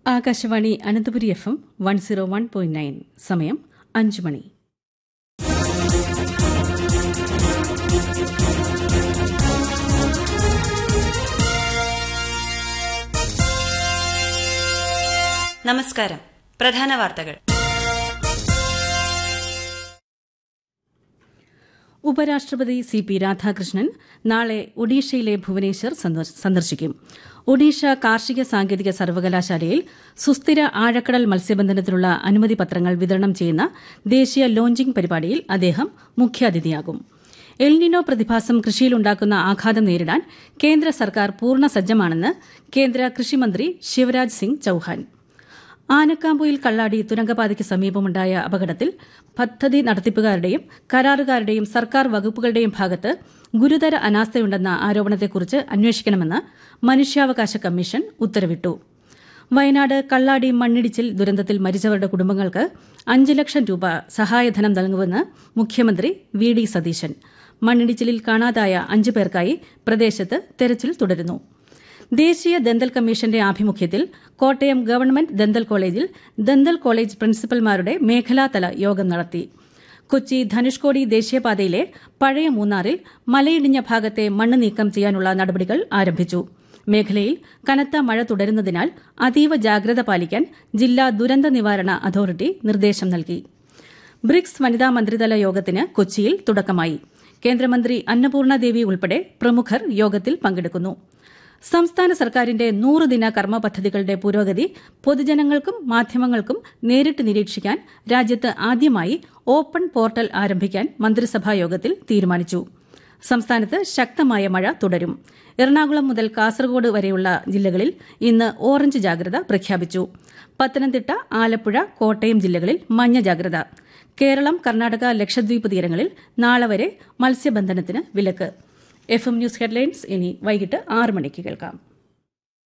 Akashvani Ananthapuri F M one zero one point nine സമയം അഞ്ച് മണി നമസ്കാരം പ്രധാന വാർത്തകൾ ഉപരാഷ്ട്രപതി സി പി രാധാകൃഷ്ണൻ നാളെ ഒഡീഷയിലെ ഭുവനേശ്വർ സന്ദർശ- സന്ദർശിക്കും ഒഡീഷ കാർഷിക സാങ്കേതിക സർവകലാശാലയിൽ സുസ്ഥിര ആഴക്കടൽ മത്സ്യബന്ധനത്തിനുള്ള അനുമതി പത്രങ്ങൾ വിതരണം ചെയ്യുന്ന ദേശീയ ലോഞ്ചിംഗ് പരിപാടിയിൽ അദ്ദേഹം മുഖ്യാതിഥിയാകും എൽനിനോ പ്രതിഭാസം കൃഷിയിലുണ്ടാക്കുന്ന ആഘാതം നേരിടാൻ കേന്ദ്ര സർക്കാർ പൂർണ്ണ സജ്ജമാണെന്ന് കേന്ദ്ര കൃഷിമന്ത്രി ശിവരാജ് സിംഗ് ചൌഹാൻ ആനക്കാമ്പൊയിൽ കള്ളാടി തുരങ്കപാതയ്ക്ക് സമീപമുണ്ടായ അപകടത്തിൽ പദ്ധതി നടത്തിപ്പുകാരുടെയും കരാറുകാരുടെയും സർക്കാർ വകുപ്പുകളുടെയും ഭാഗത്ത് ഗുരുതര അനാസ്ഥയുണ്ടെന്ന ആരോപണത്തെക്കുറിച്ച് അന്വേഷിക്കണമെന്ന് മനുഷ്യാവകാശ കമ്മീഷൻ ഉത്തരവിട്ടു വയനാട് കള്ളാടി മണ്ണിടിച്ചിൽ ദുരന്തത്തിൽ മരിച്ചവരുടെ കുടുംബങ്ങൾക്ക് അഞ്ച് ലക്ഷം രൂപ സഹായധനം നൽകുമെന്ന് മുഖ്യമന്ത്രി വി ഡി സതീശൻ മണ്ണിടിച്ചിലിൽ കാണാതായ അഞ്ചു പേർക്കായി പ്രദേശത്ത് തെരച്ചിൽ തുടരുന്നു ദേശീയ ദന്തൽ കമ്മീഷന്റെ ആഭിമുഖ്യത്തിൽ കോട്ടയം ഗവൺമെന്റ് ദന്തൽ കോളേജിൽ ദന്തൽ കോളേജ് പ്രിൻസിപ്പൽമാരുടെ മേഖലാതല യോഗം നടത്തി കൊച്ചി ധനുഷ്കോടി ദേശീയപാതയിലെ പഴയ മൂന്നാറിൽ മലയിടിഞ്ഞ ഭാഗത്തെ മണ്ണ് നീക്കം ചെയ്യാനുള്ള നടപടികൾ ആരംഭിച്ചു മേഖലയിൽ കനത്ത മഴ തുടരുന്നതിനാൽ അതീവ ജാഗ്രത പാലിക്കാൻ ജില്ലാ ദുരന്ത നിവാരണ അതോറിറ്റി നിർദ്ദേശം നൽകി ബ്രിക്സ് വനിതാ മന്ത്രിതല യോഗത്തിന് കൊച്ചിയിൽ തുടക്കമായി കേന്ദ്രമന്ത്രി അന്നപൂർണ ദേവി ഉൾപ്പെടെ പ്രമുഖർ യോഗത്തിൽ പങ്കെടുക്കുന്നു സംസ്ഥാന സർക്കാരിന്റെ നൂറ് ദിന കർമ്മ പദ്ധതികളുടെ പുരോഗതി പൊതുജനങ്ങൾക്കും മാധ്യമങ്ങൾക്കും നേരിട്ട് നിരീക്ഷിക്കാൻ രാജ്യത്ത് ആദ്യമായി ഓപ്പൺ പോർട്ടൽ ആരംഭിക്കാൻ മന്ത്രിസഭാ യോഗത്തിൽ തീരുമാനിച്ചു സംസ്ഥാനത്ത് ശക്തമായ മഴ തുടരും എറണാകുളം മുതൽ കാസർഗോഡ് വരെയുള്ള ജില്ലകളിൽ ഇന്ന് ഓറഞ്ച് ജാഗ്രത പ്രഖ്യാപിച്ചു പത്തനംതിട്ട ആലപ്പുഴ കോട്ടയം ജില്ലകളിൽ മഞ്ഞ ജാഗ്രത കേരളം കർണാടക ലക്ഷദ്വീപ് തീരങ്ങളിൽ നാളെ വരെ മത്സ്യബന്ധനത്തിന് വിലക്ക് എഫ് എം ന്യൂസ് ഹെഡ്ലൈൻസ് ഇനി വൈകിട്ട് ആറ് മണിക്ക് കേൾക്കാം